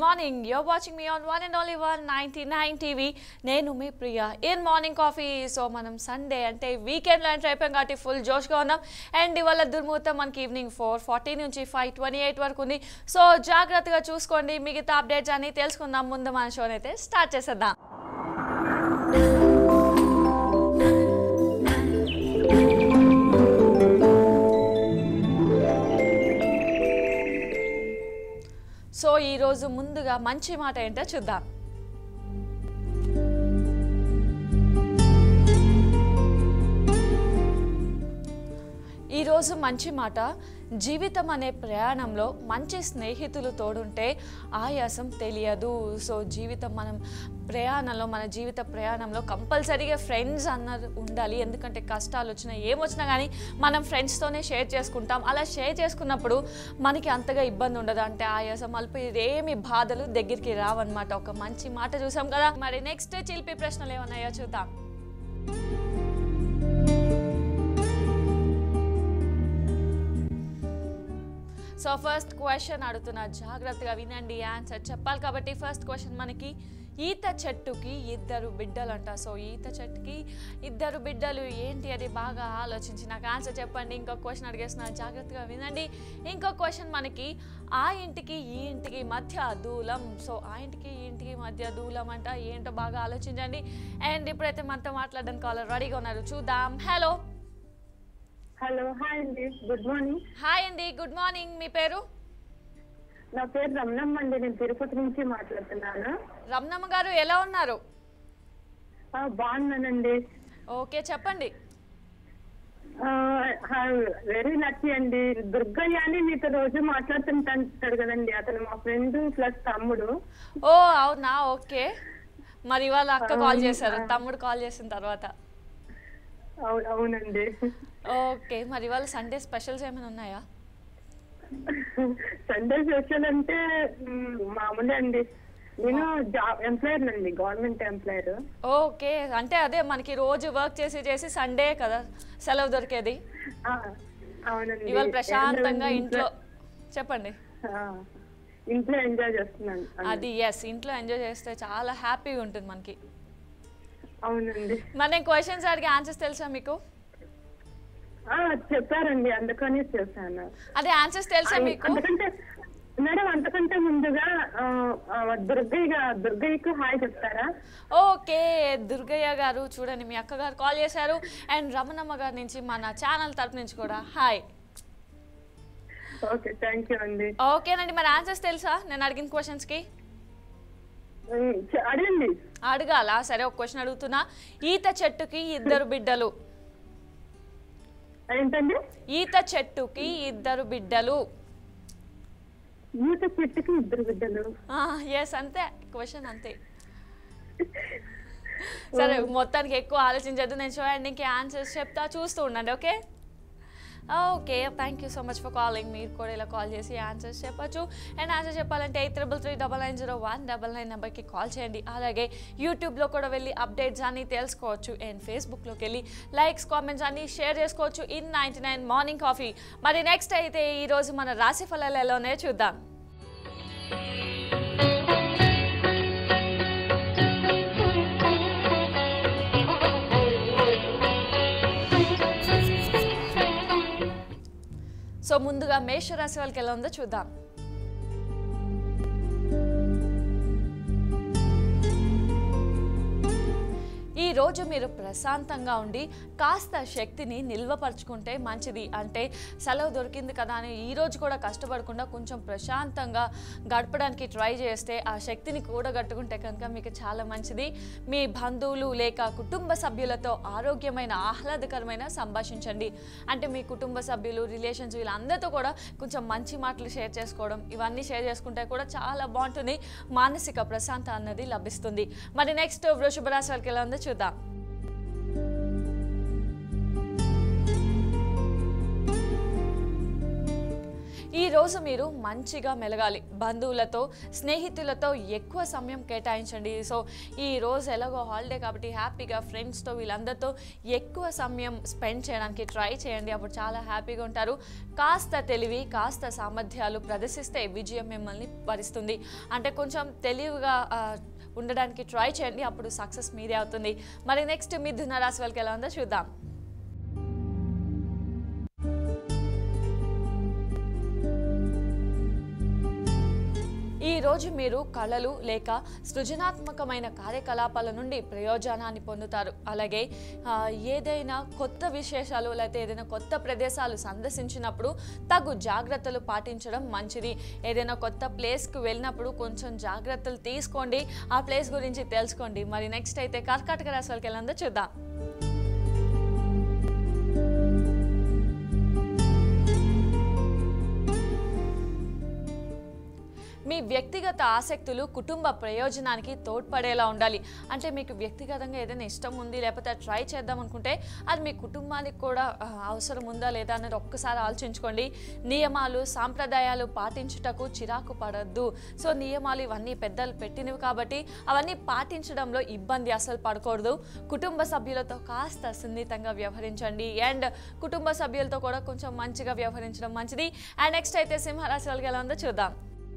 Morning your watching me on one and only one ninety nine TV నేను మీ Priya in morning coffee so మనం Sunday అంటే వీకెండ్లో enter అయిపోయాం కాబట్టి ఫుల్ జోష్గా ఉన్నాం అండ్ ఇవాళ దుర్ముహూర్తం మనకి ఈవినింగ్ ఫోర్ ఫార్టీ నుంచి ఫైవ్ ట్వంటీ ఎయిట్ వరకు ఉంది సో జాగ్రత్తగా చూసుకోండి మిగతా అప్డేట్స్ అన్ని తెలుసుకుందాం ముందు మన షోని అయితే స్టార్ట్ చేసేద్దాం సో ఈరోజు ముందుగా మంచి మాట ఏంటో చూద్దాం ఈరోజు మంచి మాట జీవితం అనే ప్రయాణంలో మంచి స్నేహితులు తోడుంటే ఆయాసం తెలియదు సో జీవితం మనం ప్రయాణంలో మన జీవిత ప్రయాణంలో కంపల్సరీగా ఫ్రెండ్స్ అన్నది ఉండాలి ఎందుకంటే కష్టాలు వచ్చినా ఏమొచ్చినా కానీ మనం ఫ్రెండ్స్తోనే షేర్ చేసుకుంటాం అలా షేర్ చేసుకున్నప్పుడు మనకి అంతగా ఇబ్బంది ఉండదు అంటే ఆయాసం అల్ప ఏమి బాధలు దగ్గరికి రావన్నమాట ఒక మంచి మాట చూసాం కదా మరి నెక్స్ట్ చిలిపి ప్రశ్నలు ఏమన్నాయో చూద్దాం సో ఫస్ట్ క్వశ్చన్ అడుగుతున్నా జాగ్రత్తగా వినండి ఆన్సర్ చెప్పాలి కాబట్టి ఫస్ట్ క్వశ్చన్ మనకి ఈత చెట్టుకి ఇద్దరు బిడ్డలు అంట సో ఈత చెట్టుకి ఇద్దరు బిడ్డలు ఏంటి అది బాగా ఆలోచించి నాకు ఆన్సర్ చెప్పండి ఇంకో క్వశ్చన్ అడిగేస్తున్నా జాగ్రత్తగా వినండి ఇంకో క్వశ్చన్ మనకి ఆ ఇంటికి ఈ ఇంటికి మధ్య దూలం సో ఆ ఇంటికి ఈ ఇంటికి మధ్య దూలం అంట ఏంటో బాగా ఆలోచించండి అండ్ ఇప్పుడైతే మనతో మాట్లాడడానికి కాలర్ రెడీగా ఉన్నారు చూద్దాం హలో హలో హాయ్ అండి గుడ్ మార్నింగ్ హాయ్ అండి గుడ్ మార్నింగ్ మీ పేరు నా పేరు రమణమ్మ అండి నేను తిరుపతి నుంచి మాట్లాడుతున్నాను రమణమ్మ గారు ఎలా ఉన్నారు ఆ, బాగున్నానండి ఓకే చెప్పండి వెరీ లక్కీ అండి దుర్గయ్య అని మీతో రోజు మాట్లాడుతుంటాడు కదండి అతను మా ఫ్రెండ్ ప్లస్ తమ్ముడు ఓ అవునా ఓకే మరి ఇవాళ అక్క కాల్ చేశారు తమ్ముడు కాల్ చేసిన తర్వాత అవు- అవునండి ఓకే మరి ఇవాళ సండే స్పెషల్స్ ఏమైనా ఉన్నాయా సండే స్పెషల్ అంటే మ్, మామూలే అండి నేను జాబ్ ఎంప్లాయర్ అండి గవర్నమెంట్ ఎంప్లాయర్ ఓకే అంటే అదే మనకి రోజు వర్క్ చేసి చేసి సండే కదా సెలవు దొరికేది అవునండి ఇవాళ ప్రశాంతంగా ఏం ఇంట్లో చెప్పండి ఆ, ఇంట్లో ఎంజాయ్ చేస్తున్నాను అది ఎస్ ఇంట్లో ఎంజాయ్ చేస్తే చాలా హ్యాపీగా ఉంటుంది మనకి అవునండి మరి నేను క్వశ్చన్స్ అడిగే ఆన్సర్స్ తెలుసా మీకు ఆ, చెప్పారండి అందుకని చేశాను అదే ఆన్సర్స్ తెలుసా మీకు అంతకంటే మేడం అంతకంటే ముందుగా ఆ, ఆ, దుర్గయ్య గా- దుర్గయ్యకు హాయ్ చెప్తారా ఓకే దుర్గయ్య గారు చూడండి మీ అక్క గారు కాల్ చేశారు అండ్ రమణమ్మ గారి నుంచి మన ఛానల్ తరపు నుంచి కూడా హాయ్ ఓకే థ్యాంక్ యూ అండి ఓకేనండి మరి ఆన్సర్స్ తెలుసా నేను అడిగిన క్వశ్చన్స్కి ఉమ్, చె- అడగండి అడగాల సరే ఒక క్వశ్చన్ అడుగుతున్నా ఈత చెట్టుకి ఇద్దరు బిడ్డలు ఏంటండి ఈత చెట్టుకి ఇద్దరు బిడ్డలు ఈత చెట్టుకి ఇద్దరు బిడ్డలు ఎస్ అంతే క్వశ్చన్ అంతే సరే మొత్తానికి ఎక్కువ ఆలోచించద్దు నేను చూడండి ఇంకే ఆన్సర్స్ చెప్తా చూస్తూ ఉండండి okay okay thank you so much for calling మీరు కూడా ఇలా కాల్ చేసి ఆన్సర్స్ చెప్పచ్చు అండ్ ఆన్సర్ చెప్పాలంటే eight triple three double nine zero one double nine నెంబర్కి కాల్ చేయండి అలాగే యూట్యూబ్లో కూడా వెళ్ళి అప్డేట్స్ అన్ని తెలుసుకోవచ్చు అండ్ ఫేస్బుక్లోకి వెళ్ళి లైక్స్ కామెంట్స్ అన్ని షేర్ చేసుకోవచ్చు in ninety nine morning coffee మరి నెక్స్ట్ అయితే ఈరోజు మన రాశి ఫలాలు ఎలానే చూద్దాం సో ముందుగా మేషరాశి వాళ్ళకి ఎలా ఉందో చూద్దాం ఈ రోజు మీరు ప్రశాంతంగా ఉండి కాస్త శక్తిని నిల్వపరచుకుంటే మంచిది అంటే సెలవు దొరికింది కదా అని ఈ రోజు కూడా కష్టపడకుండా కొంచెం ప్రశాంతంగా గడపడానికి ట్రై చేస్తే ఆ శక్తిని కూడగట్టుకుంటే కనుక మీకు చాలా మంచిది మీ బంధువులు లేక కుటుంబ సభ్యులతో ఆరోగ్యమైన ఆహ్లాదకరమైన సంభాషించండి అంటే మీ కుటుంబ సభ్యులు రిలేషన్స్ వీళ్ళందరితో కూడా కొంచెం మంచి మాటలు షేర్ చేసుకోవడం ఇవన్నీ షేర్ చేసుకుంటే కూడా చాలా బాగుంటుంది మానసిక ప్రశాంత అన్నది లభిస్తుంది మరి నెక్స్ట్ వృషభ రాశి వాళ్ళకి ఎలా ఉందో చూద్దాం ఈ రోజు మీరు మంచిగా మెలగాలి బంధువులతో స్నేహితులతో ఎక్కువ సమయం కేటాయించండి సో ఈ రోజు ఎలాగో హాలిడే కాబట్టి హ్యాపీగా ఫ్రెండ్స్తో వీళ్ళందరితో ఎక్కువ సమయం స్పెండ్ చేయడానికి ట్రై చేయండి అప్పుడు చాలా హ్యాపీగా ఉంటారు కాస్త తెలివి కాస్త సామర్థ్యాలు ప్రదర్శిస్తే విజయం మిమ్మల్ని వరిస్తుంది అంటే కొంచెం తెలివిగా ఆ, ఉండడానికి ట్రై చేయండి అప్పుడు సక్సెస్ మీదే అవుతుంది మరి నెక్స్ట్ మిథున రాశి వాళ్ళకి ఎలా ఉందో చూద్దాం ఈ రోజు మీరు కళలు లేక సృజనాత్మకమైన కార్యకలాపాల నుండి ప్రయోజనాన్ని పొందుతారు అలాగే ఆ, ఏదైనా కొత్త విశేషాలు లేకపోతే ఏదైనా కొత్త ప్రదేశాలు సందర్శించినప్పుడు తగు జాగ్రత్తలు పాటించడం మంచిది ఏదైనా కొత్త ప్లేస్కి వెళ్ళినప్పుడు కొంచెం జాగ్రత్తలు తీసుకోండి ఆ ప్లేస్ గురించి తెలుసుకోండి మరి నెక్స్ట్ అయితే కర్కాటక రాశి వాళ్ళకి వెళ్ళందో చూద్దాం మీ వ్యక్తిగత ఆసక్తులు కుటుంబ ప్రయోజనానికి తోడ్పడేలా ఉండాలి అంటే మీకు వ్యక్తిగతంగా ఏదైనా ఇష్టం ఉంది లేకపోతే అది ట్రై చేద్దాం అనుకుంటే అది మీ కుటుంబానికి కూడా ఆ, అవసరం ఉందా లేదా అనేది ఒక్కసారి ఆలోచించుకోండి నియమాలు సాంప్రదాయాలు పాటించుటకు చిరాకు పడద్దు సో నియమాలు ఇవన్నీ పెద్దలు పెట్టినవి కాబట్టి అవన్నీ పాటించడంలో ఇబ్బంది అసలు పడకూడదు కుటుంబ సభ్యులతో కాస్త సున్నితంగా వ్యవహరించండి అండ్ కుటుంబ సభ్యులతో కూడా కొంచెం మంచిగా వ్యవహరించడం మంచిది అండ్ నెక్స్ట్ అయితే సింహరాశి వాళ్ళకి ఎలా ఉందో చూద్దాం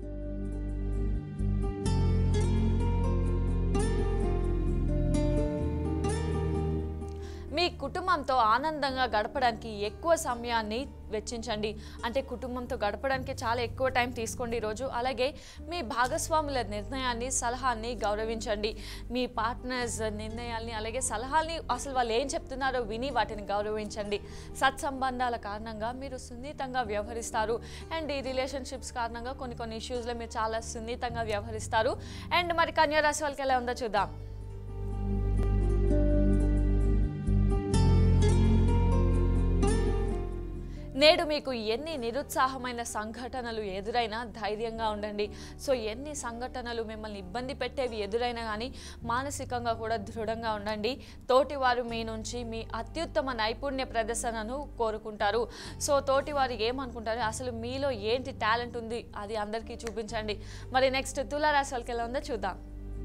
మీ కుటుంబంతో ఆనందంగా గడపడానికి ఎక్కువ సమయాన్ని వెచ్చించండి అంటే కుటుంబంతో గడపడానికి చాలా ఎక్కువ టైం తీసుకోండి ఈరోజు అలాగే మీ భాగస్వాముల నిర్ణయాన్ని సలహాన్ని గౌరవించండి మీ పార్ట్నర్స్ నిర్ణయాల్ని అలాగే సలహాల్ని అసలు వాళ్ళు ఏం చెప్తున్నారో విని వాటిని గౌరవించండి సత్సంబంధాల కారణంగా మీరు సున్నితంగా వ్యవహరిస్తారు అండ్ ఈ రిలేషన్షిప్స్ కారణంగా కొన్ని కొన్ని ఇష్యూస్లో మీరు చాలా సున్నితంగా వ్యవహరిస్తారు అండ్ మరి కన్యా రాశి వాళ్ళకి ఎలా ఉందో చూద్దాం నేడు మీకు ఎన్ని నిరుత్సాహమైన సంఘటనలు ఎదురైనా ధైర్యంగా ఉండండి సో ఎన్ని సంఘటనలు మిమ్మల్ని ఇబ్బంది పెట్టేవి ఎదురైనా కానీ మానసికంగా కూడా దృఢంగా ఉండండి తోటివారు మీ నుంచి మీ అత్యుత్తమ నైపుణ్య ప్రదర్శనను కోరుకుంటారు సో తోటివారు ఏమనుకుంటారు అసలు మీలో ఏంటి టాలెంట్ ఉంది అది అందరికీ చూపించండి మరి నెక్స్ట్ తులారాశి వాళ్ళకి ఎలా ఉందో చూద్దాం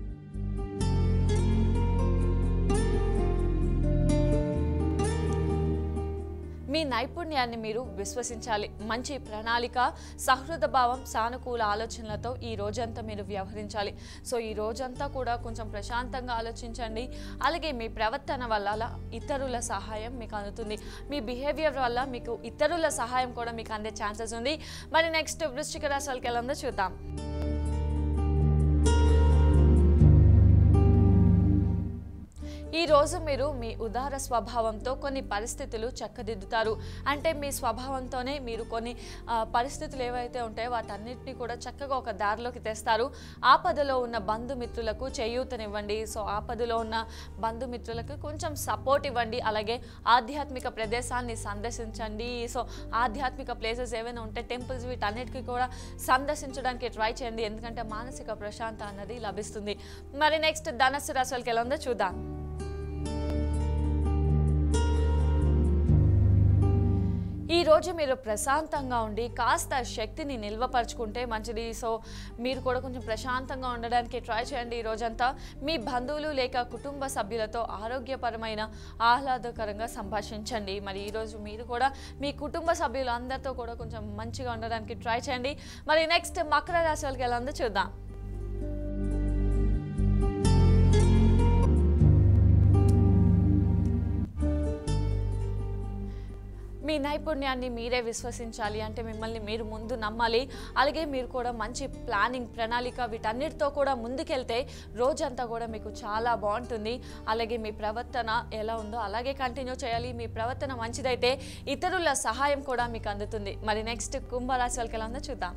మీ నైపుణ్యాన్ని మీరు విశ్వసించాలి మంచి ప్రణాళిక సహృద భావం సానుకూల ఆలోచనలతో ఈ రోజంతా మీరు వ్యవహరించాలి సో ఈ రోజంతా కూడా కొంచెం ప్రశాంతంగా ఆలోచించండి అలాగే మీ ప్రవర్తన వల్ల ఇతరుల సహాయం మీకు అందుతుంది మీ బిహేవియర్ వల్ల మీకు ఇతరుల సహాయం కూడా మీకు అందే ఛాన్సెస్ ఉంది మరి నెక్స్ట్ వృశ్చిక రాశి వాళ్ళకి ఎలా ఉందో చూద్దాం ఈ రోజు మీరు మీ ఉదార స్వభావంతో కొన్ని పరిస్థితులు చక్కదిద్దుతారు అంటే మీ స్వభావంతోనే మీరు కొన్ని ఆ, పరిస్థితులు ఏవైతే ఉంటాయో వాటన్నిటిని కూడా చక్కగా ఒక దారిలోకి తెస్తారు ఆపదలో ఉన్న బంధుమిత్రులకు చేయూతనివ్వండి సో ఆపదలో ఉన్న బంధుమిత్రులకు కొంచెం సపోర్ట్ ఇవ్వండి అలాగే ఆధ్యాత్మిక ప్రదేశాన్ని సందర్శించండి సో ఆధ్యాత్మిక ప్లేసెస్ ఏవైనా ఉంటే టెంపుల్స్ వీటన్నిటికీ కూడా సందర్శించడానికి ట్రై చేయండి ఎందుకంటే మానసిక ప్రశాంత అన్నది లభిస్తుంది మరి నెక్స్ట్ ధనస్సు రాశి వాళ్ళకి ఎలా ఉందో చూద్దాం ఈ రోజు మీరు ప్రశాంతంగా ఉండి కాస్త శక్తిని నిల్వపరచుకుంటే మంచిది సో మీరు కూడా కొంచెం ప్రశాంతంగా ఉండడానికి ట్రై చేయండి ఈ రోజంతా మీ బంధువులు లేక కుటుంబ సభ్యులతో ఆరోగ్యపరమైన ఆహ్లాదకరంగా సంభాషించండి మరి ఈరోజు మీరు కూడా మీ కుటుంబ సభ్యులు అందరితో కూడా కొంచెం మంచిగా ఉండడానికి ట్రై చేయండి మరి నెక్స్ట్ మకర రాశి వాళ్ళకి ఎలా ఉందో చూద్దాం మీ నైపుణ్యాన్ని మీరే విశ్వసించాలి అంటే మిమ్మల్ని మీరు ముందు నమ్మాలి అలాగే మీరు కూడా మంచి ప్లానింగ్ ప్రణాళిక వీటన్నిటితో కూడా ముందుకెళ్తే రోజంతా కూడా మీకు చాలా బాగుంటుంది అలాగే మీ ప్రవర్తన ఎలా ఉందో అలాగే కంటిన్యూ చేయాలి మీ ప్రవర్తన మంచిదైతే ఇతరుల సహాయం కూడా మీకు అందుతుంది మరి నెక్స్ట్ కుంభరాశి వాళ్ళకి ఎలా ఉందో చూద్దాం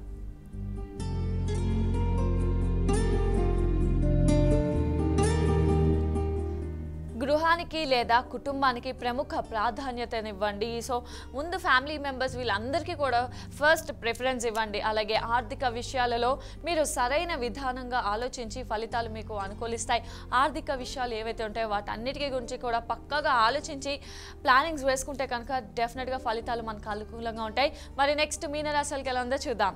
గృహానికి గృహానికి లేదా కుటుంబానికి ప్రముఖ ప్రాధాన్యతనివ్వండి సో ముందు ఫ్యామిలీ మెంబర్స్ వీళ్ళందరికీ కూడా ఫస్ట్ ప్రిఫరెన్స్ ఇవ్వండి అలాగే ఆర్థిక విషయాలలో మీరు సరైన విధానంగా ఆలోచించి ఫలితాలు మీకు అనుకూలిస్తాయి ఆర్థిక విషయాలు ఏవైతే ఉంటాయో వాటన్నిటికీ గురించి కూడా పక్కగా ఆలోచించి ప్లానింగ్స్ వేసుకుంటే కనుక డెఫినెట్గా ఫలితాలు మనకు అనుకూలంగా ఉంటాయి మరి నెక్స్ట్ మీనరాశులకి ఎలా ఉందో చూద్దాం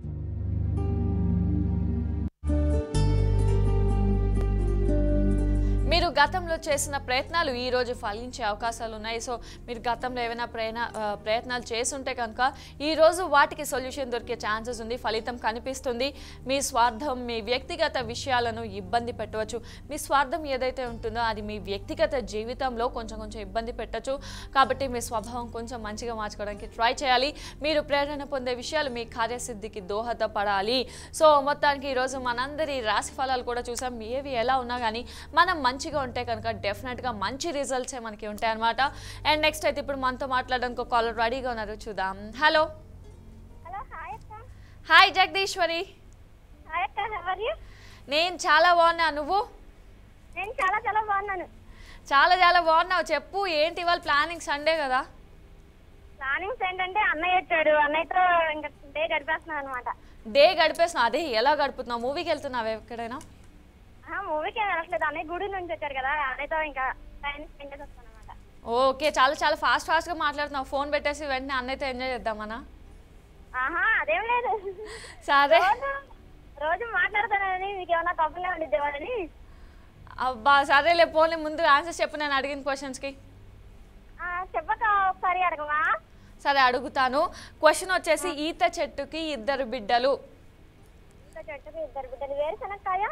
మీరు గతంలో చేసిన ప్రయత్నాలు ఈ రోజు ఫలించే అవకాశాలు ఉన్నాయి సో మీరు గతంలో ఏమైనా ప్రయత్న ఆ, ప్రయత్నాలు చేస్తుంటే కనుక ఈ రోజు వాటికి సొల్యూషన్ దొరికే ఛాన్సెస్ ఉంది ఫలితం కనిపిస్తుంది మీ స్వార్థం మీ వ్యక్తిగత విషయాలను ఇబ్బంది పెట్టవచ్చు మీ స్వార్థం ఏదైతే ఉంటుందో అది మీ వ్యక్తిగత జీవితంలో కొంచెం కొంచెం ఇబ్బంది పెట్టచ్చు కాబట్టి మీ స్వభావం కొంచెం మంచిగా మార్చుకోవడానికి ట్రై చేయాలి మీరు ప్రేరణ పొందే విషయాలు మీ కార్యసిద్ధికి దోహదపడాలి సో మొత్తానికి ఈరోజు మనందరి రాశి ఫలాలు కూడా చూసాం ఏవి ఎలా ఉన్నా కానీ మనం మంచిగా ఉంటే కనుక డెఫినెట్గా మంచి రిజల్ట్సే మనకి ఉంటాయి అనమాట అండ్ నెక్స్ట్ అయితే ఇప్పుడు మనతో మాట్లాడడానికి ఒక కాలర్ రెడీగా ఉన్నారు చూద్దాం హలో హలో హాయ్ అక్క హాయ్ జగదీశ్వరి హాయ్ అక్క హవర్ యూ నేను చాలా బాగున్నా నువ్వు నేను చాలా చాలా బాగున్నాను చాలా చాలా బాగున్నావు చెప్పు ఏంటి ఇవాళ ప్లానింగ్ సండే కదా ప్లానింగ్స్ ఏంటంటే అన్నయ్య వచ్చాడు అన్నయ్యతో ఇంకా డే గడిపేస్తున్నాను అనమాట డే గడిపేస్తున్నావు అదే ఎలా గడుపుతున్నావు మూవీకి వెళ్తున్నావు ఎక్కడైనా మూవీకి ఏం వెళ్ళట్లేదు అన్నయ్య గుడి నుంచి వచ్చారు కదా అన్నయ్యతో ఇంకా టైం స్పెండ్ చేసి వస్తాను అనమాట ఓకే చాలా చాలా ఫాస్ట్ ఫాస్ట్గా మాట్లాడుతున్నావు ఫోన్ పెట్టేసి వెంటనే అన్నయ్యతో ఎంజాయ్ చేద్దామనా ఆహా అదేం లేదు సరే రోజు రోజు మాట్లాడతానని మీకు ఏమైనా కబుర్లే ఉండిద్దేవాలని అబ్బా సరేలే పోనీ ముందు ఆన్సర్స్ చెప్పు నేను అడిగిన క్వశ్చన్స్కి ఆ, చెప్పక ఒకసారి అడగవా సరే అడుగుతాను క్వశ్చన్ వచ్చేసి ఈత చెట్టుకి ఇద్దరు బిడ్డలు ఇంకో చెట్టుకి ఇద్దరు బిడ్డలు వేరుశనక్కాయ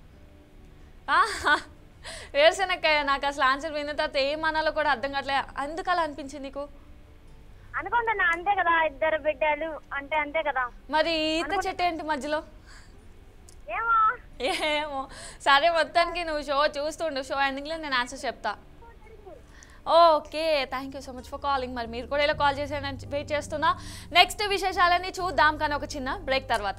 ఆహా, వేరుశెనక్కాయ నాకు అసలు ఆన్సర్ విన్న తర్వాత ఏమనాలో కూడా అర్థం కావట్లే ఎందుకు అలా అనిపించింది నీకు అనుకుంటున్నా అంతే కదా ఇద్దరు బిడ్డలు అంటే అంతే కదా మరి ఈత చెట్టు ఏంటి మధ్యలో ఏమో ఏమో సరే మొత్తానికి నువ్వు షో చూస్తుండు షో ఎండింగ్లో నేను ఆన్సర్ చెప్తా okay thank you so much for calling మరి మీరు కూడా ఇలా కాల్ చేసానని వెయిట్ చేస్తున్నా నెక్స్ట్ విశేషాలన్నీ చూద్దాం కానీ ఒక చిన్న బ్రేక్ తర్వాత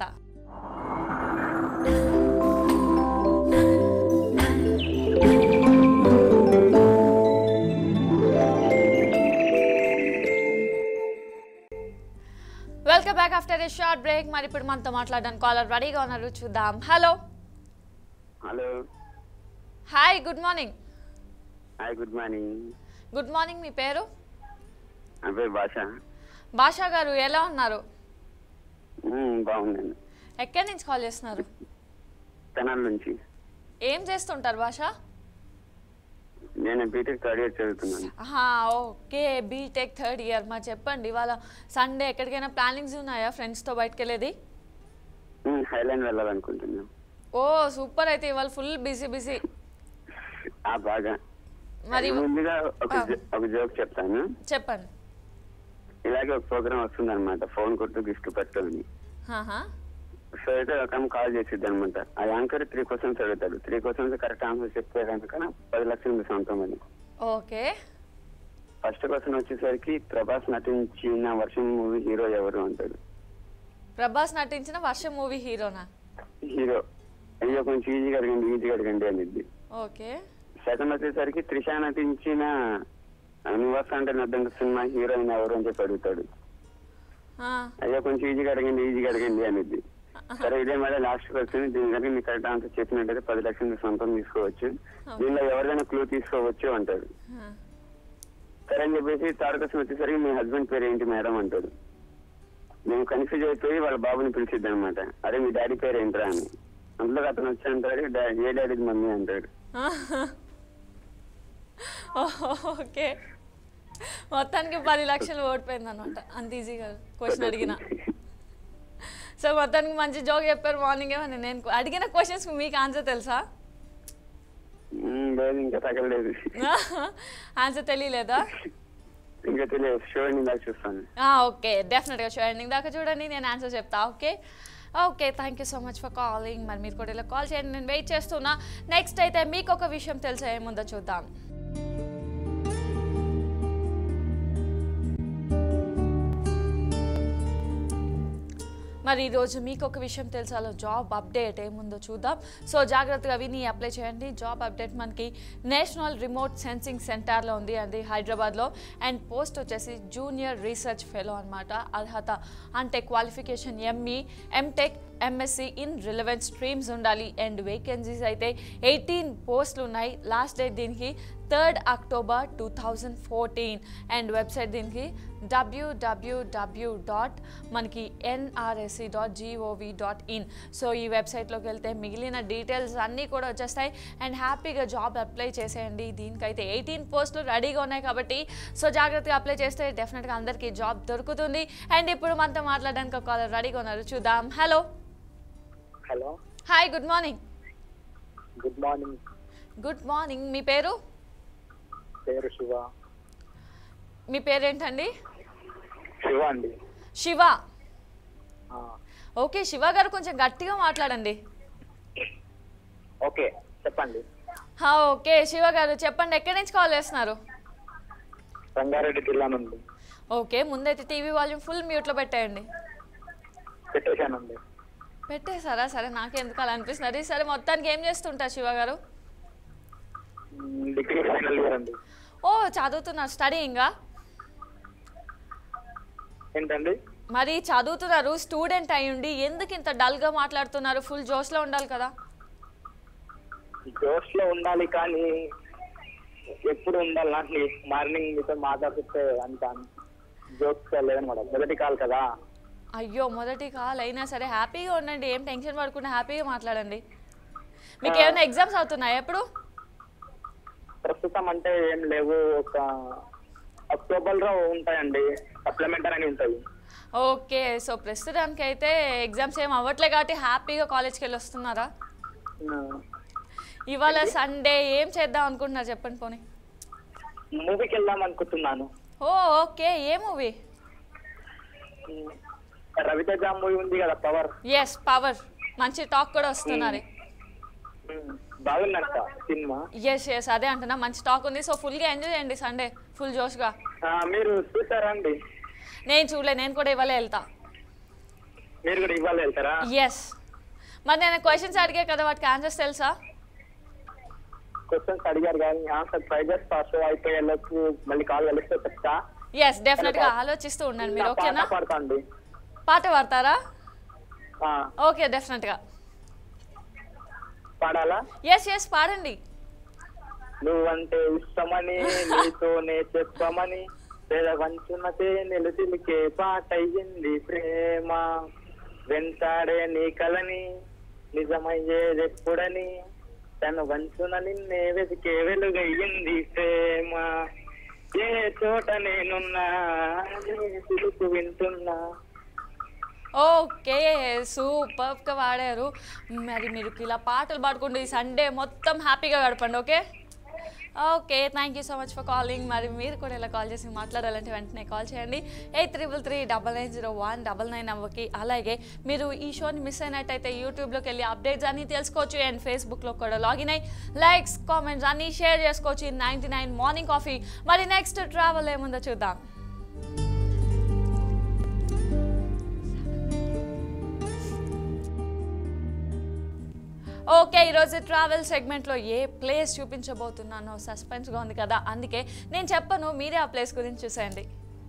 welcome back after a short break మరి ఇప్పుడు మనతో మాట్లాడడానికి కాలర్ రెడీగా ఉన్నారు చూద్దాం hello hello hi good morning hi good morning good morning మీ పేరు నా పేరు భాష భాషా గారు ఎలా ఉన్నారు మ్మ్, బాగున్నాను ఎక్కడి నుంచి కాల్ చేస్తున్నారు తెనాల నుంచి ఏం చేస్తుంటారు భాష నేను బీటెక్ థర్డ్ ఇయర్ చదువుతున్నాను ఆహా ఓకే బీటెక్ థర్డ్ ఇయర్ మా చెప్పండి ఇవాళ సండే ఎక్కడికైనా ప్లానింగ్స్ ఉన్నాయా ఫ్రెండ్స్తో బయటకు వెళ్ళేది మ్మ్, హైలాండ్ వెళ్ళాలనుకుంటున్నాను ఓ సూపర్ అయితే ఇవాళ ఫుల్ బిజీ బిజీ ఆ బాగా మరి ముందుగా ఒక ఆ. జో- ఒక జోక్ చెప్తాను చెప్పండి ఇలాగే ఒక ప్రోగ్రామ్ వస్తుంది అనమాట ఫోన్ కొట్టు గిఫ్ట్ పెట్టాలని ఆహా. సో అయితే ఒక ఆమె కాల్ చేసిద్ది అనమాట ఆ యాంకర్ త్రీ క్వశ్చన్స్ అడుగుతాడు త్రీ క్వశ్చన్స్ కరెక్ట్ ఆన్సర్ చెప్తే కనుక పది లక్షలు మీ సొంతం అని ఓకే ఫస్ట్ క్వశ్చన్ వచ్చేసరికి ప్రభాస్ నటించిన వర్షం మూవీ హీరో ఎవరు అంటాడు ప్రభాస్ నటించిన వర్షం మూవీ హీరోనా హీరో అయ్యో కొంచెం ఈజీగా అడగండి ఈజీగా అడగండి అనిద్ది ఓకే సెకండ్ వచ్చేసరికి త్రిష నటించిన నివాస అంటే నద్దంత సినిమా హీరోయిన్ ఎవరు అని చెప్పి అడుగుతాడు ఆ, అయ్యో కొంచెం ఈజీగా అడగండి ఈజీగా అడగండి అనిద్ది సరే ఇదే మేడం లాస్ట్ క్వశ్చన్ దీని కనుక మీకు కరెక్ట్ ఆన్సర్ చెప్పినట్టయితే పది లక్షలు మీ సొంతం తీసుకోవచ్చు దీనిలో ఎవరిదైనా క్లూ తీసుకోవచ్చు అంటాడు ఆ. సరే అని చెప్పేసి థర్డ్ క్వశ్చన్ వచ్చేసరికి మీ హస్బెండ్ పేరు ఏంటి మేడం అంటాడు నేను కన్ఫ్యూజ్ అయిపోయి వాళ్ళ బాబుని పిలిచిద్ది అనమాట అరే మీ డాడీ పేరు ఏంట్రా అని అందులో అతను వచ్చి అంటాడు "డా- ఏ డాడీ మమ్మీ అంటాడు ఓకే మొత్తానికి పది లక్షలు ఓడిపోయింది అనమాట అంత ఈజీగా క్వశ్చన్ అడిగిన సో మొత్తానికి మంచి జోక్ చెప్పారు మార్నింగ్ ఏమని నేను అడిగిన క్వశ్చన్స్కి మీకు ఆన్సర్ తెలుసా "మ్మ్, లేదు ఇంకా తగలలేదు ఆన్సర్ తెలియలేదా ఇంకా తెలియదు షో ఇందాక చూస్తాను ఓకే డెఫినెట్గా షో ఎండింగ్ దాకా చూడండి నేను ఆన్సర్ చెప్తా okay okay thank you so much for calling మరి మీరు కూడా ఇలా కాల్ చేయండి నేను వెయిట్ చేస్తున్నా నెక్స్ట్ అయితే మీకు ఒక విషయం తెలుసా ఏముందో చూద్దాం మరి ఈరోజు మీకు ఒక విషయం తెలుసాలో జాబ్ అప్డేట్ ఏముందో చూద్దాం సో జాగ్రత్తగా విని అప్లై చేయండి జాబ్ అప్డేట్ మనకి నేషనల్ రిమోట్ సెన్సింగ్ సెంటర్లో ఉంది అది హైదరాబాద్లో అండ్ పోస్ట్ వచ్చేసి జూనియర్ రీసెర్చ్ ఫెలో అనమాట అర్హత అంటే qualification ME MTech MSc in relevant streams ఉండాలి అండ్ వేకెన్సీస్ అయితే ఎయిటీన్ పోస్టులు ఉన్నాయి లాస్ట్ డేట్ దీనికి third October two thousand fourteen and website దీనికి డబ్ల్యూడబ్ల్యూడబ్ల్యూ డాట్ మనకి NRSC dot GOV dot in so ఈ వెబ్సైట్లోకి వెళ్తే మిగిలిన డీటెయిల్స్ అన్నీ కూడా వచ్చేస్తాయి అండ్ హ్యాపీగా జాబ్ అప్లై చేసేయండి దీనికైతే ఎయిటీన్ పోస్టులు రెడీగా ఉన్నాయి కాబట్టి సో జాగ్రత్తగా అప్లై చేస్తే డెఫినెట్గా అందరికీ జాబ్ దొరుకుతుంది అండ్ ఇప్పుడు మనతో మాట్లాడడానికి ఒక కాలర్ రెడీగా ఉన్నారు చూద్దాం hello hello hi good morning good morning good morning మీ పేరు పేరు శివ మీ పేరేంటండి శివ అండి శివ ఆ, ఓకే శివ గారు కొంచెం గట్టిగా మాట్లాడండి ఓకే చెప్పండి హా, ఓకే శివ గారు చెప్పండి ఎక్కడి నుంచి కాల్ చేస్తున్నారు రంగారెడ్డి జిల్లా నుండి ఓకే ముందైతే టీవీ వాల్యూమ్ ఫుల్ మ్యూట్లో పెట్టేయండి పెట్టేశానండి పెట్టేశారా సరే నాకు ఎందుకు అలా అనిపిస్తున్నది సరే మొత్తానికి ఏం చేస్తుంటారు శివ గారు మ్, డిగ్రీ ఫైనల్ ఇయర్ అండి ఓ చదువుతున్నారు స్టడీయింగా ఏంటండి మరి చదువుతున్నారు స్టూడెంట్ అయ్యుండి ఎందుకు ఇంత డల్గా మాట్లాడుతున్నారు ఫుల్ జోష్లో ఉండాలి కదా జోష్ లో ఉండాలి కానీ ఎప్పుడు ఉండాలి నాకు మార్నింగ్ మీతో మాట్లాడితే అంత జోక్స్ లేదనమాట మొదటి కాల్ కదా అయ్యో మొదటి కాల్ అయినా సరే హ్యాపీగా ఉండండి ఏం టెన్షన్ పడకుండా హ్యాపీగా మాట్లాడండి మీకు ఏమైనా ఎగ్జామ్స్ అవుతున్నాయా ఎప్పుడు ప్రస్తుతం అంటే ఏం లేవు ఒక అక్టోబర్ లో ఉంటాయండి సప్లిమెంటరీ అని ఉంటాయి ఓకే సో ప్రస్తుతానికి అయితే ఎగ్జామ్స్ ఏం అవ్వట్లే కాబట్టి హ్యాపీగా కాలేజ్కి వెళ్ళి వస్తున్నారా ఇవాళ సండే ఏం చేద్దాం అనుకుంటున్నారు చెప్పండి పోనీ మూవీకి వెళ్దాం అనుకుంటున్నాను ఓ ఓకే ఏ మూవీ మ్, రవితేజ మూవీ ఉంది కదా పవర్ ఎస్ పవర్ మంచి టాక్ కూడా వస్తున్నారు బాగుందంట సినిమా ఎస్ ఎస్ అదే అంటున్నా మంచి టాక్ ఉంది సో ఫుల్గా ఎంజాయ్ చేయండి సండే ఫుల్ జోష్గా ఆ, మీరు చూసారా అండి నేను చూడలే నేను కూడా ఇవాళ వెళ్తా మీరు కూడా ఇవ్వాలి వెళ్తారా ఎస్ మరి నేను క్వశ్చన్స్ అడిగే కదా వాటికి ఆన్సర్స్ తెలుసా క్వశ్చన్స్ అడిగారు కానీ ఆన్సర్ ట్రై చేస్తా షో అయిపోయేలోపు మళ్ళీ కాల్ కలిస్తే చెప్తా ఎస్ డెఫినెట్గా ఆలోచిస్తూ ఉండండి మీరు నా ఓకేనా పాట పాడతా అండి పాట పాడతారా ఆ, ఓకే డెఫినెట్గా పాడాలా ఎస్ ఎస్ పాడండి నువ్వంటే ఇష్టమని నీతోనే చెప్పమని పేద వంచునతే నిలుదిలికే పాట అయ్యింది ప్రేమ వెంటాడే నీ కలని నిజమయ్యేదెప్పుడని తన వంచున నిన్నే వెతికే వెలుగయ్యింది ప్రేమ ఏ చోట నేనున్నా నీ పిలుపు వింటున్నా ఓకే సూపర్గా పాడారు మరి మీరు ఇలా పాటలు పాడుకుంటూ ఈ సండే మొత్తం హ్యాపీగా గడపండి okay okay thank you so much for calling మరి మీరు కూడా ఇలా కాల్ చేసి మాట్లాడాలంటే వెంటనే కాల్ చేయండి eight triple three double nine zero one double nine అవ్వకి అలాగే మీరు ఈ షోని మిస్ అయినట్టయితే యూట్యూబ్లోకి వెళ్ళి అప్డేట్స్ అన్నీ తెలుసుకోవచ్చు అండ్ ఫేస్బుక్లో కూడా లాగిన్ అయ్యి లైక్స్ కామెంట్స్ అన్నీ షేర్ చేసుకోవచ్చు నైంటీ నైన్ మార్నింగ్ కాఫీ మరి నెక్స్ట్ ట్రావెల్ ఏముందో చూద్దాం ఓకే ఈరోజు ట్రావెల్ సెగ్మెంట్లో ఏ ప్లేస్ చూపించబోతున్నానో సస్పెన్స్గా ఉంది కదా అందుకే నేను చెప్పను మీరే ఆ ప్లేస్ గురించి చూసేయండి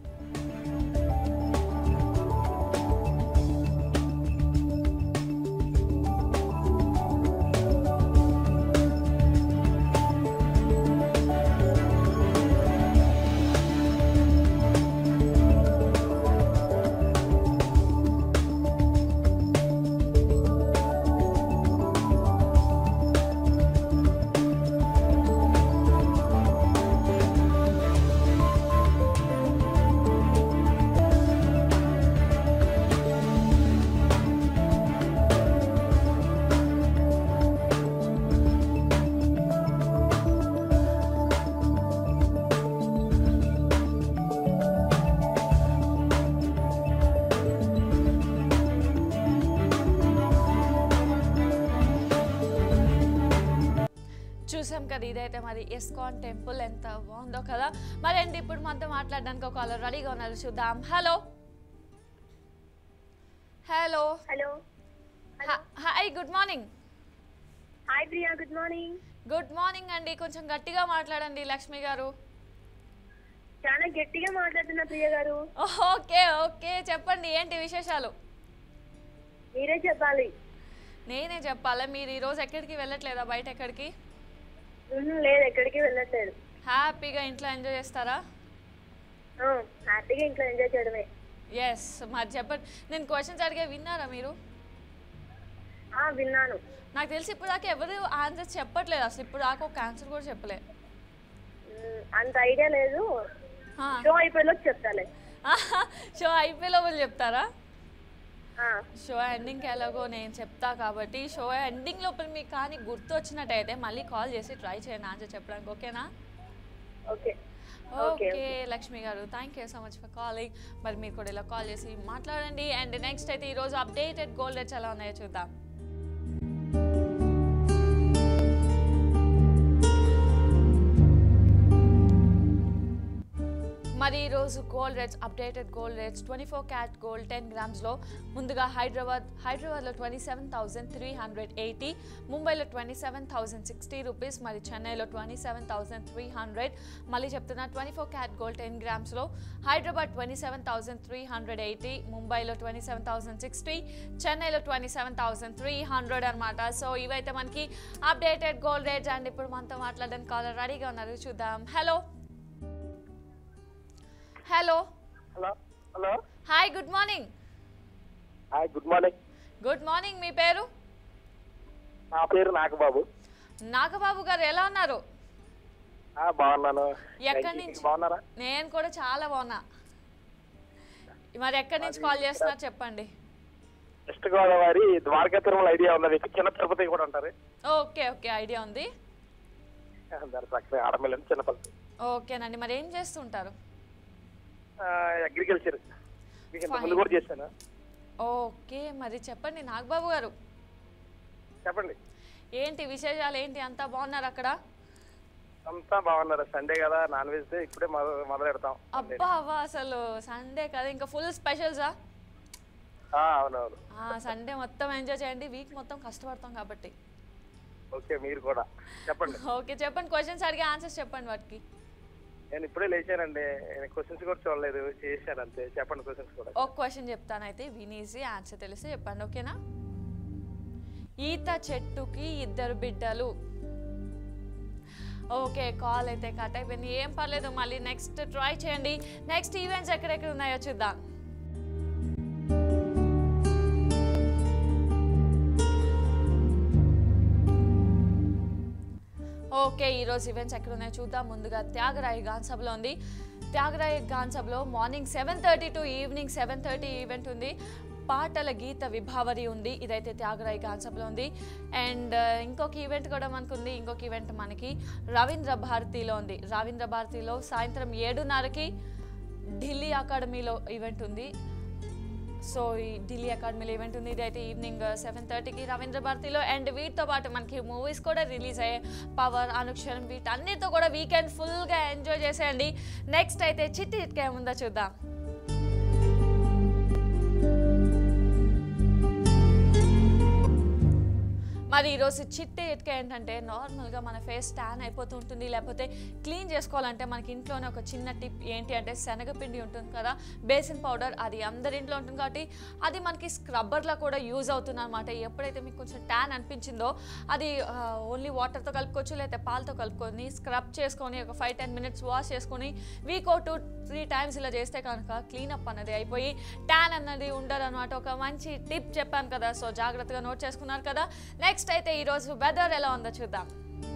చూసాం కదా ఇదైతే మరి ఇస్కాన్ టెంపుల్ ఎంత బాగుందో కదా మరి అండి ఇప్పుడు మనతో మాట్లాడడానికి ఒక కాలర్ రెడీగా ఉన్నారు చూద్దాం hello hello hello hi good morning hi Priya good morning good morning అండి కొంచెం గట్టిగా మాట్లాడండి లక్ష్మి గారు చాలా గట్టిగా మాట్లాడుతున్నా ప్రియ గారు ఓకే ఓకే చెప్పండి ఏంటి విశేషాలు మీరే చెప్పాలి నేనే చెప్పాలా మీరు ఈరోజు ఎక్కడికి వెళ్ళట్లేదా బయట ఎక్కడికి ఉహు, లేదు ఎక్కడికి వెళ్ళట్లేదు హ్యాపీగా ఇంట్లో ఎంజాయ్ చేస్తారా ఆ, హ్యాపీగా ఇంట్లో ఎంజాయ్ చేయడమే ఎస్ మరి చెప్పండి నేను క్వశ్చన్స్ అడిగే విన్నారా మీరు ఆ విన్నాను నాకు తెలిసి ఇప్పుడు దాకా ఎవరు ఆన్సర్ చెప్పట్లేదు అసలు ఇప్పుడు దాకా ఒక ఆన్సర్ కూడా చెప్పలే ఉమ్, అంత ఐడియా లేదు ఆ. షో అయిపోయేలోకి చెప్తాలే షో అయిపోయే లోపల చెప్తారా ఆ, షో ఎండింగ్కి ఎలాగో నేను చెప్తా కాబట్టి షో ఎండింగ్ లోపల మీకు కానీ గుర్తు వచ్చినట్టయితే మళ్ళీ కాల్ చేసి ట్రై చేయండి ఆన్సర్ చెప్పడానికి ఓకేనా okay okay Lakshmi garu thank you so much for calling మరి మీరు కూడా ఇలా కాల్ చేసి మాట్లాడండి అండ్ నెక్స్ట్ అయితే ఈరోజు అప్డేటెడ్ గోల్డ్ రేట్స్ ఎలా ఉన్నాయో చూద్దాం మరి ఈరోజు gold rates updated gold rates twenty four carat gold ten గ్రామ్స్లో ముందుగా హైదరాబాద్ హైదరాబాద్లో twenty seven thousand three hundred eighty ముంబైలో twenty seven thousand sixty rupees మరి చెన్నైలో twenty seven thousand three hundred మళ్ళీ చెప్తున్నా twenty four carat gold ten గ్రామ్స్లో Hyderabad twenty seven thousand three hundred eighty ముంబైలో ట్వంటీ సెవెన్ థౌసండ్ సిక్స్టీ చెన్నైలో twenty seven thousand three hundred అనమాట so ఇవైతే మనకి అప్డేటెడ్ గోల్డ్ రేట్స్ అండ్ ఇప్పుడు మనతో మాట్లాడడానికి కాలర్ రెడీగా ఉన్నారు చూద్దాం hello hello hello hello hi good morning hi good morning good morning మీ పేరు నా పేరు నాగబాబు నాగబాబు గారు ఎలా ఉన్నారు ఆ, బాగున్నాను ఎక్కడి Thank you. నుంచి? బాగున్నారా నేను కూడా చాలా బాగున్నా మరి ఎక్కడి నుంచి కాల్ చేస్తున్నారు చెప్పండి వెస్ట్ గోదావరి ద్వారకా తిరుమల ఐడియా ఉన్నది చిన్న తిరుపతి కూడా అంటారు ఓకే ఓకే ఐడియా ఉంది దాని పక్కన ఆడమిల్లని చిన్నపల్లి ఓకేనండి మరి ఏం చేస్తుంటారు అగ్రికల్చర్ మీకు ఇంత ముందు Fine. కూడా చేశాను ఓకే మరి చెప్పండి నాగబాబు గారు చెప్పండి ఏంటి విశేషాలు ఏంటి అంతా బాగున్నారు అక్కడ అంతా బాగున్నారు సండే కదా నాన్ వెజ్ ఇప్పుడే మొదలు మొదలు పెడతాం అబ్బా అవ్వా అసలు సండే కదా ఇంకా ఫుల్ స్పెషల్సా ఆ, అవునవును సండే మొత్తం ఎంజాయ్ చేయండి వీక్ మొత్తం కష్టపడతాం కాబట్టి ఓకే మీరు కూడా చెప్పండి ఓకే చెప్పండి క్వశ్చన్స్ అడిగి ఆన్సర్స్ చెప్పండి వాటికి నేను ఇప్పుడే లేచానండి నేను క్వశ్చన్స్ కూడా చూడలేదు చేశాను అంతే చెప్పండి క్వశ్చన్స్ కూడా ఒక క్వశ్చన్ చెప్తానైతే వినేసి ఆన్సర్ తెలిసి చెప్పండి ఓకేనా ఈత చెట్టుకి ఇద్దరు బిడ్డలు ఓకే కాల్ అయితే కట్ అయిపోయింది ఏం పర్లేదు మళ్ళీ నెక్స్ట్ ట్రై చేయండి నెక్స్ట్ ఈవెంట్స్ ఎక్కడెక్కడ ఉన్నాయో చూద్దాం ఓకే ఈరోజు ఈవెంట్స్ ఎక్కడ ఉన్నాయో చూద్దాం ముందుగా త్యాగరాయి గాన్ సభలో ఉంది త్యాగరాయి గాన్ సభలో morning seven thirty to evening seven thirty event ఉంది పాటల గీత విభావరి ఉంది ఇదైతే త్యాగరాయి గాన్ సభలో ఉంది అండ్ ఇంకొక ఈవెంట్ కూడా మనకు ఉంది ఇంకొక ఈవెంట్ మనకి రవీంద్ర భారతిలో ఉంది రవీంద్ర భారతిలో సాయంత్రం ఏడున్నరకి ఢిల్లీ అకాడమీలో ఈవెంట్ ఉంది సో ఈ ఢిల్లీ అకాడమీలో ఈవెంట్ ఉంది ఇదైతే ఈవినింగ్ సెవెన్ థర్టీకి రవీంద్ర భారతిలో అండ్ వీటితో పాటు మనకి మూవీస్ కూడా రిలీజ్ అయ్యాయి పవర్ అనుక్షరం వీటన్నిటితో కూడా వీకెండ్ ఫుల్గా ఎంజాయ్ చేసేయండి నెక్స్ట్ అయితే చిట్టి చిట్కా ఏముందో చూద్దాం మరి ఈరోజు చిట్టి ఇటుక ఏంటంటే నార్మల్గా మన ఫేస్ ట్యాన్ అయిపోతూ ఉంటుంది లేకపోతే క్లీన్ చేసుకోవాలంటే మనకి ఇంట్లోనే ఒక చిన్న టిప్ ఏంటి అంటే శనగపిండి ఉంటుంది కదా బేసిన్ పౌడర్ అది అందరి ఇంట్లో ఉంటుంది కాబట్టి అది మనకి స్క్రబ్బర్లా కూడా యూజ్ అవుతుంది అనమాట ఎప్పుడైతే మీకు కొంచెం ట్యాన్ అనిపించిందో అది ఓన్లీ వాటర్తో కలుపుకోవచ్చు లేకపోతే పాలతో కలుపుకొని స్క్రబ్ చేసుకొని ఒక ఫైవ్ టెన్ మినిట్స్ వాష్ చేసుకొని వీక్ ఓ టూ త్రీ టైమ్స్ ఇలా చేస్తే కనుక క్లీనప్ అన్నది అయిపోయి ట్యాన్ అన్నది ఉండదు అనమాట ఒక మంచి టిప్ చెప్పాను కదా సో జాగ్రత్తగా నోట్ చేసుకున్నారు కదా నెక్స్ట్ అయితే ఈరోజు వెదర్ ఎలా ఉందో చూద్దాం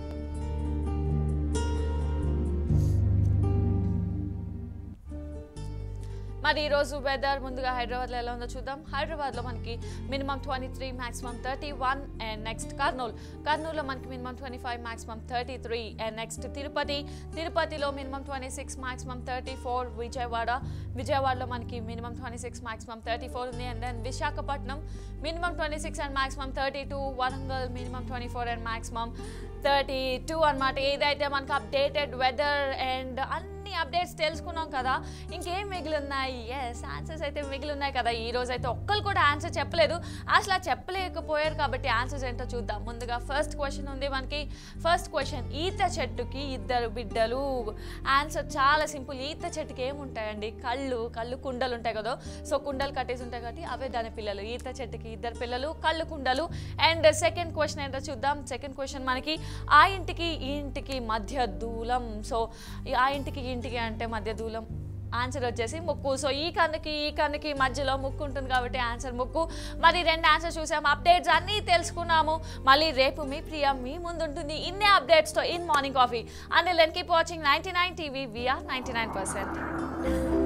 మరి ఈరోజు వెదర్ ముందుగా హైదరాబాద్లో ఎలా ఉందో చూద్దాం హైదరాబాద్లో మనకి minimum twenty three maximum thirty one and next Kurnool కర్నూలులో మనకి minimum twenty five maximum thirty three and next Tirupati తిరుపతిలో minimum twenty six maximum thirty four Vijayawada విజయవాడలో మనకి minimum twenty six maximum thirty four ఉంది and then Visakhapatnam minimum twenty six and maximum thirty two Warangal minimum twenty four and maximum thirty two అనమాట ఏదైతే మనకు updated weather and అన్ని updates తెలుసుకున్నాం కదా ఇంకేం మిగిలి ఉన్నాయి ఎస్ ఆన్సర్స్ అయితే మిగిలి ఉన్నాయి కదా ఈ రోజు అయితే ఒక్కరు కూడా ఆన్సర్ చెప్పలేదు అసలు ఆ చెప్పలేకపోయారు కాబట్టి ఆన్సర్స్ ఏంటో చూద్దాం ముందుగా ఫస్ట్ క్వశ్చన్ ఉంది మనకి ఫస్ట్ క్వశ్చన్ ఈత చెట్టుకి ఇద్దరు బిడ్డలు ఆన్సర్ చాలా సింపుల్ ఈత చెట్టుకి ఏముంటాయండి కళ్ళు కళ్ళు కుండలు ఉంటాయి కదా సో కుండలు కట్టేసి ఉంటాయి కాబట్టి అవే దాని పిల్లలు ఈత చెట్టుకి ఇద్దరు పిల్లలు కళ్ళు కుండలు అండ్ సెకండ్ క్వశ్చన్ ఏంటో చూద్దాం సెకండ్ క్వశ్చన్ మనకి ఆ ఇంటికి ఈ ఇంటికి మధ్య దూలం సో ఆ ఇంటికి ఈ ఇంటికి అంటే మధ్య దూలం ఆన్సర్ వచ్చేసి ముక్కు సో ఈ కన్నుకి ఈ కన్నుకి మధ్యలో ముక్కు ఉంటుంది కాబట్టి ఆన్సర్ ముక్కు మరి రెండు ఆన్సర్ చూసాము అప్డేట్స్ అన్నీ తెలుసుకున్నాము మళ్ళీ రేపు మీ ప్రియ మీ ముందు ఉంటుంది ఇన్నే అప్డేట్స్తో ఇన్ మార్నింగ్ కాఫీ అండ్ లెన్ keep watching ninety nine TV we're ninety nine percent